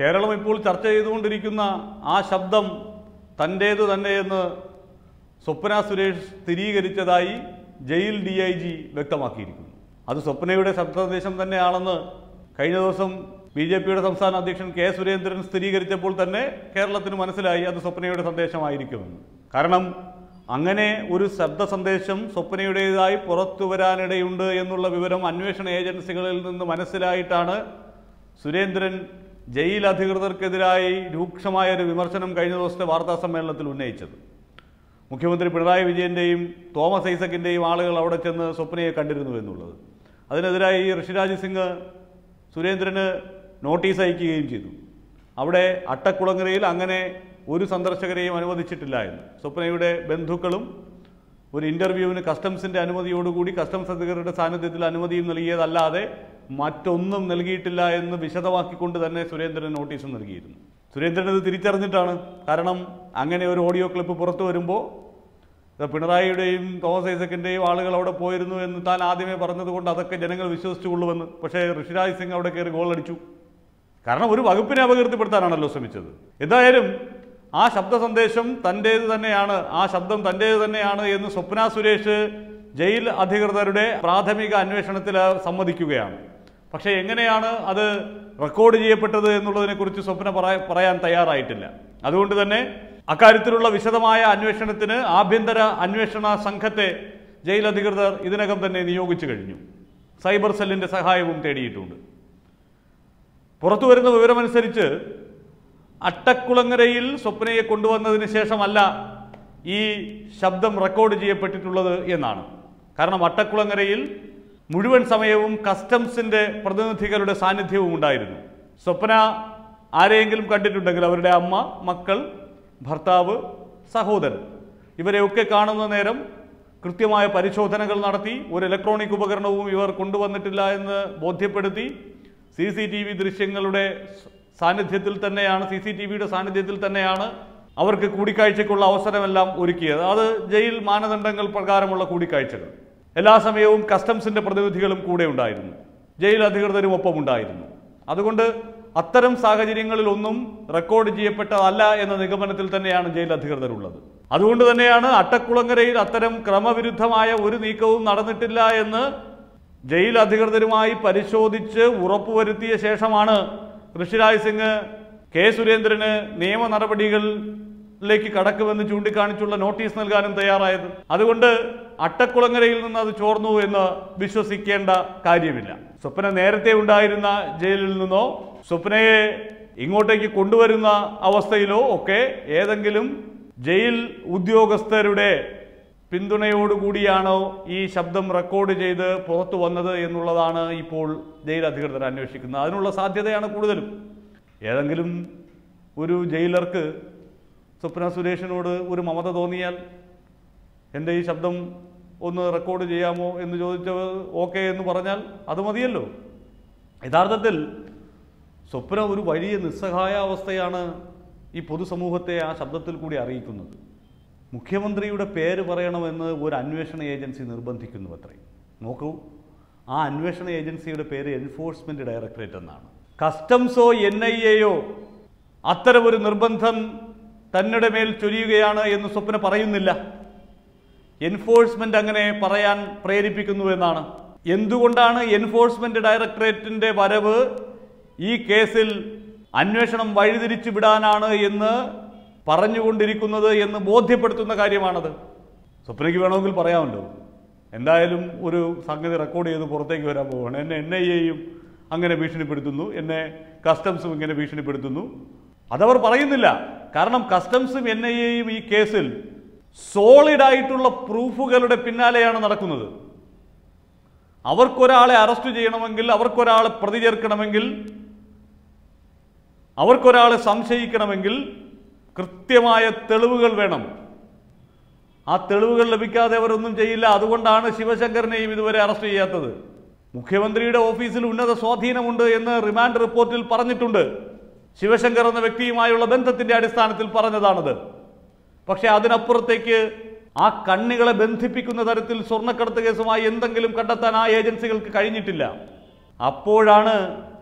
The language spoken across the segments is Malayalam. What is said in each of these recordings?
കേരളം ഇപ്പോൾ ചർച്ച ചെയ്തുകൊണ്ടിരിക്കുന്ന ആ ശബ്ദം തൻ്റേത് തന്നെയെന്ന് സ്വപ്ന സുരേഷ് സ്ഥിരീകരിച്ചതായി ജയിൽ ഡി ഐ ജി വ്യക്തമാക്കിയിരിക്കുന്നു അത് സ്വപ്നയുടെ ശബ്ദസന്ദേശം തന്നെയാണെന്ന് കഴിഞ്ഞ ദിവസം ബി ജെ പിയുടെ സംസ്ഥാന അധ്യക്ഷൻ കെ സുരേന്ദ്രൻ സ്ഥിരീകരിച്ചപ്പോൾ തന്നെ കേരളത്തിന് മനസ്സിലായി അത് സ്വപ്നയുടെ സന്ദേശമായിരിക്കുമെന്ന് കാരണം അങ്ങനെ ഒരു ശബ്ദ സന്ദേശം സ്വപ്നയുടേതായി പുറത്തു വരാനിടയുണ്ട് എന്നുള്ള വിവരം അന്വേഷണ ഏജൻസികളിൽ നിന്ന് മനസ്സിലായിട്ടാണ് സുരേന്ദ്രൻ ജയിൽ അധികൃതർക്കെതിരായി രൂക്ഷമായ ഒരു വിമർശനം കഴിഞ്ഞ ദിവസത്തെ വാർത്താ സമ്മേളനത്തിൽ ഉന്നയിച്ചത് മുഖ്യമന്ത്രി പിണറായി വിജയന്റെയും തോമസ് ഐസക്കിന്റെയും ആളുകൾ അവിടെ ചെന്ന് സ്വപ്നയെ കണ്ടിരുന്നു എന്നുള്ളത് അതിനെതിരായി ഋഷിരാജ് സിംഗ് സുരേന്ദ്രന് നോട്ടീസ് അയക്കുകയും ചെയ്തു അവിടെ അട്ടക്കുളങ്ങരയിൽ അങ്ങനെ ഒരു സന്ദർശകരെയും അനുവദിച്ചിട്ടില്ല എന്ന് സ്വപ്നയുടെ ബന്ധുക്കളും ഒരു ഇന്റർവ്യൂവിന് കസ്റ്റംസിന്റെ അനുമതിയോടുകൂടി കസ്റ്റംസ് അധികൃതരുടെ സാന്നിധ്യത്തിൽ അനുമതിയും നൽകിയതല്ലാതെ മറ്റൊന്നും നൽകിയിട്ടില്ല എന്ന് വിശദമാക്കിക്കൊണ്ട് തന്നെ സുരേന്ദ്രൻ നോട്ടീസ് നൽകിയിരുന്നു സുരേന്ദ്രൻ ഇത് തിരിച്ചറിഞ്ഞിട്ടാണ് കാരണം അങ്ങനെ ഒരു ഓഡിയോ ക്ലിപ്പ് പുറത്തു വരുമ്പോൾ ഇത് പിണറായിയുടെയും തോമസ് ഐസക്കിന്റെയും ആളുകൾ അവിടെ പോയിരുന്നു എന്ന് താൻ ആദ്യമേ പറഞ്ഞതുകൊണ്ട് അതൊക്കെ ജനങ്ങൾ വിശ്വസിച്ചുകൊള്ളുമെന്ന് പക്ഷേ ഋഷിരാജ് സിംഗ് അവിടെ കയറി ഗോൾ അടിച്ചു കാരണം ഒരു വകുപ്പിനെ അപകീർത്തിപ്പെടുത്താനാണല്ലോ ശ്രമിച്ചത് എന്തായാലും ആ ശബ്ദ സന്ദേശം തൻ്റേത് തന്നെയാണ് ആ ശബ്ദം തൻ്റേത് തന്നെയാണ് എന്ന് സ്വപ്ന സുരേഷ് ജയിൽ അധികൃതരുടെ പ്രാഥമിക അന്വേഷണത്തിൽ സമ്മതിക്കുകയാണ് പക്ഷേ എങ്ങനെയാണ് അത് റെക്കോർഡ് ചെയ്യപ്പെട്ടത് എന്നുള്ളതിനെക്കുറിച്ച് സ്വപ്ന പറയാ- പറയാൻ തയ്യാറായിട്ടില്ല അതുകൊണ്ട് തന്നെ അക്കാര്യത്തിലുള്ള വിശദമായ അന്വേഷണത്തിന് ആഭ്യന്തര അന്വേഷണ സംഘത്തെ ജയിൽ അധികൃതർ ഇതിനകം തന്നെ നിയോഗിച്ചു കഴിഞ്ഞു സൈബർ സെല്ലിന്റെ സഹായവും തേടിയിട്ടുണ്ട് പുറത്തു വരുന്ന വിവരമനുസരിച്ച് അട്ടക്കുളങ്ങരയിൽ സ്വപ്നയെ കൊണ്ടുവന്നതിന് ശേഷമല്ല ഈ ശബ്ദം റെക്കോർഡ് ചെയ്യപ്പെട്ടിട്ടുള്ളത് എന്നാണ് കാരണം അട്ടക്കുളങ്ങരയിൽ മുഴുവൻ സമയവും കസ്റ്റംസിന്റെ പ്രതിനിധികളുടെ സാന്നിധ്യവും ഉണ്ടായിരുന്നു സ്വപ്ന ആരെയെങ്കിലും കണ്ടിട്ടുണ്ടെങ്കിൽ അവരുടെ അമ്മ മക്കൾ ഭർത്താവ് സഹോദരൻ ഇവരെയൊക്കെ കാണുന്ന നേരം കൃത്യമായ പരിശോധനകൾ നടത്തി ഒരു ഇലക്ട്രോണിക് ഉപകരണവും ഇവർ കൊണ്ടുവന്നിട്ടില്ല എന്ന് ബോധ്യപ്പെടുത്തി സി സി ടി വി ദൃശ്യങ്ങളുടെ സ- സാന്നിധ്യത്തിൽ തന്നെയാണ് സി സി ടി വിയുടെ സാന്നിധ്യത്തിൽ തന്നെയാണ് അവർക്ക് കൂടിക്കാഴ്ചയ്ക്കുള്ള അവസരമെല്ലാം ഒരുക്കിയത് അത് ജയിൽ മാനദണ്ഡങ്ങൾ പ്രകാരമുള്ള കൂടിക്കാഴ്ചകൾ എല്ലാ സമയവും കസ്റ്റംസിന്റെ പ്രതിനിധികളും കൂടെ ഉണ്ടായിരുന്നു ജയിൽ അധികൃതരും ഒപ്പം ഉണ്ടായിരുന്നു അതുകൊണ്ട് അത്തരം സാഹചര്യങ്ങളിൽ ഒന്നും റെക്കോർഡ് ചെയ്യപ്പെട്ടതല്ല എന്ന നിഗമനത്തിൽ തന്നെയാണ് ജയിൽ അധികൃതരുള്ളത് അതുകൊണ്ട് തന്നെയാണ് അട്ടക്കുളങ്ങരയിൽ അത്തരം ക്രമവിരുദ്ധമായ ഒരു നീക്കവും നടന്നിട്ടില്ല എന്ന് ജയിൽ അധികൃതരുമായി പരിശോധിച്ച് ഉറപ്പുവരുത്തിയ ശേഷമാണ് ഋഷിരാജ് സിംഗ് കെ സുരേന്ദ്രന് നിയമ നടപടികളിലേക്ക് കടക്കുമെന്ന് ചൂണ്ടിക്കാണിച്ചുള്ള നോട്ടീസ് നൽകാനും തയ്യാറായത് അതുകൊണ്ട് അട്ടക്കുളങ്ങരയിൽ നിന്ന് അത് ചോർന്നു എന്ന് വിശ്വസിക്കേണ്ട കാര്യമില്ല സ്വപ്ന നേരത്തെ ഉണ്ടായിരുന്ന ജയിലിൽ നിന്നോ സ്വപ്നയെ ഇങ്ങോട്ടേക്ക് കൊണ്ടുവരുന്ന അവസ്ഥയിലോ ഒക്കെ ഏതെങ്കിലും ജയിൽ ഉദ്യോഗസ്ഥരുടെ പിന്തുണയോടുകൂടിയാണോ ഈ ശബ്ദം റെക്കോർഡ് ചെയ്ത് പുറത്തു വന്നത് എന്നുള്ളതാണ് ഇപ്പോൾ ജയിൽ അധികൃതർ അന്വേഷിക്കുന്നത് അതിനുള്ള സാധ്യതയാണ് കൂടുതലും ഏതെങ്കിലും ഒരു ജയിലർക്ക് സ്വപ്ന സുരേഷിനോട് ഒരു മമത തോന്നിയാൽ എൻ്റെ ഈ ശബ്ദം ഒന്ന് റെക്കോർഡ് ചെയ്യാമോ എന്ന് ചോദിച്ചത് ഓക്കെ എന്ന് പറഞ്ഞാൽ അത് മതിയല്ലോ യഥാർത്ഥത്തിൽ സ്വപ്ന ഒരു വലിയ നിസ്സഹായ അവസ്ഥയാണ് ഈ പൊതുസമൂഹത്തെ ആ ശബ്ദത്തിൽ കൂടി അറിയിക്കുന്നത് മുഖ്യമന്ത്രിയുടെ പേര് പറയണമെന്ന് ഒരു അന്വേഷണ ഏജൻസി നിർബന്ധിക്കുന്നു അത്രേ നോക്കൂ ആ അന്വേഷണ ഏജൻസിയുടെ പേര് എൻഫോഴ്സ്മെന്റ് ഡയറക്ടറേറ്റ് എന്നാണ് കസ്റ്റംസോ എൻ ഐ എയോ അത്തരമൊരു നിർബന്ധം തന്നിടെ മേൽ ചൊരിയുകയാണ് എന്ന് സ്വപ്ന പറയുന്നില്ല എൻഫോഴ്സ്മെന്റ് അങ്ങനെ പറയാൻ പ്രേരിപ്പിക്കുന്നു എന്നാണ് എന്തുകൊണ്ടാണ് എൻഫോഴ്സ്മെന്റ് ഡയറക്ടറേറ്റിന്റെ വരവ് ഈ കേസിൽ അന്വേഷണം വഴിതിരിച്ചു വിടാനാണ് എന്ന് പറഞ്ഞുകൊണ്ടിരിക്കുന്നത് എന്ന് ബോധ്യപ്പെടുത്തുന്ന കാര്യമാണത് സ്വപ്നയ്ക്ക് വേണമെങ്കിൽ പറയാമല്ലോ എന്തായാലും ഒരു സംഗതി റെക്കോർഡ് ചെയ്ത് പുറത്തേക്ക് വരാൻ പോവുകയാണ് എന്നെ എൻ ഐ എയും അങ്ങനെ ഭീഷണിപ്പെടുത്തുന്നു എന്നെ കസ്റ്റംസും ഇങ്ങനെ ഭീഷണിപ്പെടുത്തുന്നു അതവർ പറയുന്നില്ല കാരണം കസ്റ്റംസും എൻ ഐ എയും ഈ കേസിൽ സോളിഡ് ആയിട്ടുള്ള പ്രൂഫുകളുടെ പിന്നാലെയാണ് നടക്കുന്നത് അവർക്കൊരാളെ അറസ്റ്റ് ചെയ്യണമെങ്കിൽ അവർക്കൊരാളെ പ്രതി ചേർക്കണമെങ്കിൽ അവർക്കൊരാളെ സംശയിക്കണമെങ്കിൽ കൃത്യമായ തെളിവുകൾ വേണം ആ തെളിവുകൾ ലഭിക്കാതെ അവരൊന്നും ചെയ്യില്ല അതുകൊണ്ടാണ് ശിവശങ്കരനെയും ഇതുവരെ അറസ്റ്റ് ചെയ്യാത്തത് മുഖ്യമന്ത്രിയുടെ ഓഫീസിൽ ഉന്നത സ്വാധീനമുണ്ട് എന്ന് റിമാൻഡ് റിപ്പോർട്ടിൽ പറഞ്ഞിട്ടുണ്ട് ശിവശങ്കർ എന്ന വ്യക്തിയുമായുള്ള ബന്ധത്തിന്റെ അടിസ്ഥാനത്തിൽ പറഞ്ഞതാണത് പക്ഷെ അതിനപ്പുറത്തേക്ക് ആ കണ്ണികളെ ബന്ധിപ്പിക്കുന്ന തരത്തിൽ സ്വർണ്ണക്കടത്ത് കേസുമായി എന്തെങ്കിലും കണ്ടെത്താൻ ആ ഏജൻസികൾക്ക് കഴിഞ്ഞിട്ടില്ല അപ്പോഴാണ്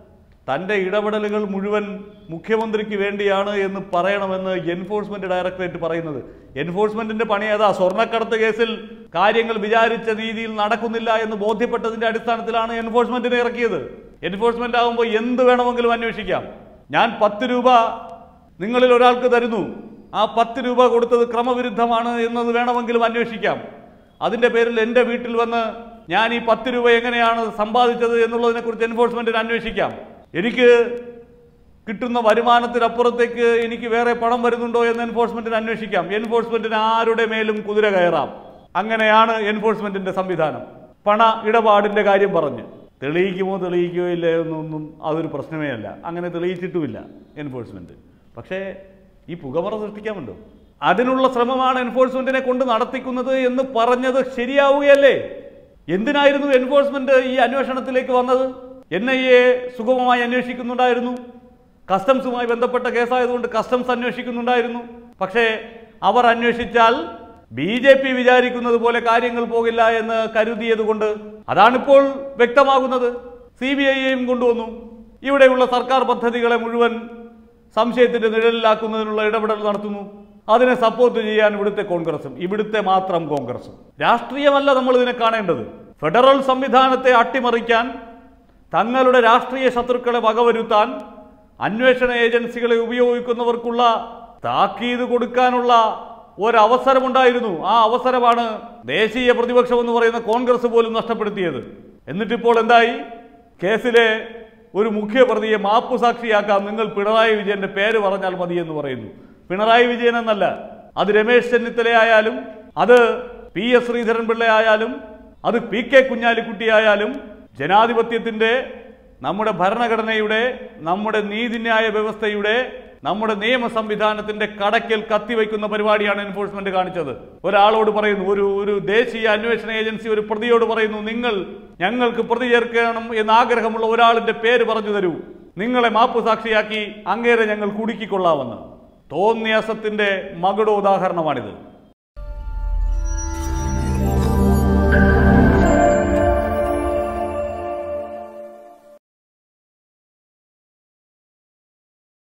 തൻ്റെ ഇടപെടലുകൾ മുഴുവൻ മുഖ്യമന്ത്രിക്ക് വേണ്ടിയാണ് എന്ന് പറയണമെന്ന് എൻഫോഴ്സ്മെന്റ് ഡയറക്ടറേറ്റ് പറയുന്നത് എൻഫോഴ്സ്മെന്റിന്റെ പണി ഏതാ സ്വർണ്ണക്കടത്ത് കേസിൽ കാര്യങ്ങൾ വിചാരിച്ച രീതിയിൽ നടക്കുന്നില്ല എന്ന് ബോധ്യപ്പെട്ടതിന്റെ അടിസ്ഥാനത്തിലാണ് എൻഫോഴ്സ്മെന്റിനെ ഇറക്കിയത് എൻഫോഴ്സ്മെന്റ് ആകുമ്പോൾ എന്ത് വേണമെങ്കിലും അന്വേഷിക്കാം ഞാൻ പത്ത് രൂപ നിങ്ങളിൽ ഒരാൾക്ക് തരുന്നു ആ പത്ത് രൂപ കൊടുത്തത് ക്രമവിരുദ്ധമാണ് എന്നത് വേണമെങ്കിലും അന്വേഷിക്കാം അതിന്റെ പേരിൽ എൻ്റെ വീട്ടിൽ വന്ന് ഞാൻ ഈ പത്ത് രൂപ എങ്ങനെയാണ് സമ്പാദിച്ചത് എന്നുള്ളതിനെക്കുറിച്ച് എൻഫോഴ്സ്മെന്റിന് അന്വേഷിക്കാം എനിക്ക് കിട്ടുന്ന വരുമാനത്തിനപ്പുറത്തേക്ക് എനിക്ക് വേറെ പണം വരുന്നുണ്ടോ എന്ന് എൻഫോഴ്സ്മെന്റിന് അന്വേഷിക്കാം എൻഫോഴ്സ്മെന്റിന് ആരുടെ മേലും കുതിര കയറാം അങ്ങനെയാണ് എൻഫോഴ്സ്മെന്റിന്റെ സംവിധാനം പണ ഇടപാടിന്റെ കാര്യം പറഞ്ഞ് തെളിയിക്കുമോ തെളിയിക്കുകയോ ഇല്ല എന്നൊന്നും അതൊരു പ്രശ്നമേ അല്ല അങ്ങനെ തെളിയിച്ചിട്ടുമില്ല എൻഫോഴ്സ്മെന്റ് പക്ഷേ ഈ പുകമറ സൃഷ്ടിക്കാമല്ലോ അതിനുള്ള ശ്രമമാണ് എൻഫോഴ്സ്മെന്റിനെ കൊണ്ട് നടത്തിക്കുന്നത് എന്ന് പറഞ്ഞത് ശരിയാവുകയല്ലേ എന്തിനായിരുന്നു എൻഫോഴ്സ്മെന്റ് ഈ അന്വേഷണത്തിലേക്ക് വന്നത് എൻ ഐ എ സുഗമമായി അന്വേഷിക്കുന്നുണ്ടായിരുന്നു കസ്റ്റംസുമായി ബന്ധപ്പെട്ട കേസായതുകൊണ്ട് കസ്റ്റംസ് അന്വേഷിക്കുന്നുണ്ടായിരുന്നു പക്ഷേ അവർ അന്വേഷിച്ചാൽ ബി ജെ പി വിചാരിക്കുന്നത് പോലെ കാര്യങ്ങൾ പോകില്ല എന്ന് കരുതിയത് കൊണ്ട് അതാണിപ്പോൾ വ്യക്തമാകുന്നത് സി ബി ഐയെയും കൊണ്ടുവന്നു ഇവിടെയുള്ള സർക്കാർ പദ്ധതികളെ മുഴുവൻ സംശയത്തിന്റെ നിഴലിലാക്കുന്നതിനുള്ള ഇടപെടൽ നടത്തുന്നു അതിനെ സപ്പോർട്ട് ചെയ്യാൻ ഇവിടുത്തെ കോൺഗ്രസും ഇവിടുത്തെ മാത്രം കോൺഗ്രസും രാഷ്ട്രീയമല്ല നമ്മൾ ഇതിനെ കാണേണ്ടത് ഫെഡറൽ സംവിധാനത്തെ അട്ടിമറിക്കാൻ തങ്ങളുടെ രാഷ്ട്രീയ ശത്രുക്കളെ വകവരുത്താൻ അന്വേഷണ ഏജൻസികളെ ഉപയോഗിക്കുന്നവർക്കുള്ള താക്കീത് കൊടുക്കാനുള്ള ഒരവസരമുണ്ടായിരുന്നു ആ അവസരമാണ് ദേശീയ പ്രതിപക്ഷം എന്ന് പറയുന്ന കോൺഗ്രസ് പോലും നഷ്ടപ്പെടുത്തിയത് എന്നിട്ടിപ്പോൾ എന്തായി കേസിലെ ഒരു മുഖ്യ പ്രതിയെ മാപ്പ് സാക്ഷിയാക്കാം നിങ്ങൾ പിണറായി വിജയന്റെ പേര് പറഞ്ഞാൽ മതി എന്ന് പറയുന്നു പിണറായി വിജയൻ എന്നല്ല അത് രമേശ് ചെന്നിത്തലയായാലും അത് പി എസ് ശ്രീധരൻപിള്ള ആയാലും അത് പി കെ കുഞ്ഞാലിക്കുട്ടി ആയാലും ജനാധിപത്യത്തിന്റെ നമ്മുടെ ഭരണഘടനയുടെ നമ്മുടെ നീതിന്യായ വ്യവസ്ഥയുടെ നമ്മുടെ നിയമ സംവിധാനത്തിന്റെ കടക്കൽ കത്തിവെക്കുന്ന പരിപാടിയാണ് എൻഫോഴ്സ്മെന്റ് കാണിച്ചത് ഒരാളോട് പറയുന്നു ഒരു ഒരു ദേശീയ അന്വേഷണ ഏജൻസി ഒരു പ്രതിയോട് പറയുന്നു നിങ്ങൾ ഞങ്ങൾക്ക് പ്രതി ചേർക്കണം എന്ന് ആഗ്രഹമുള്ള ഒരാളിന്റെ പേര് പറഞ്ഞു തരൂ നിങ്ങളെ മാപ്പ് സാക്ഷിയാക്കി അങ്ങേരെ ഞങ്ങൾ കുടുക്കിക്കൊള്ളാമെന്ന് തോന്നിയാസത്തിന്റെ മകുട ഉദാഹരണമാണിത്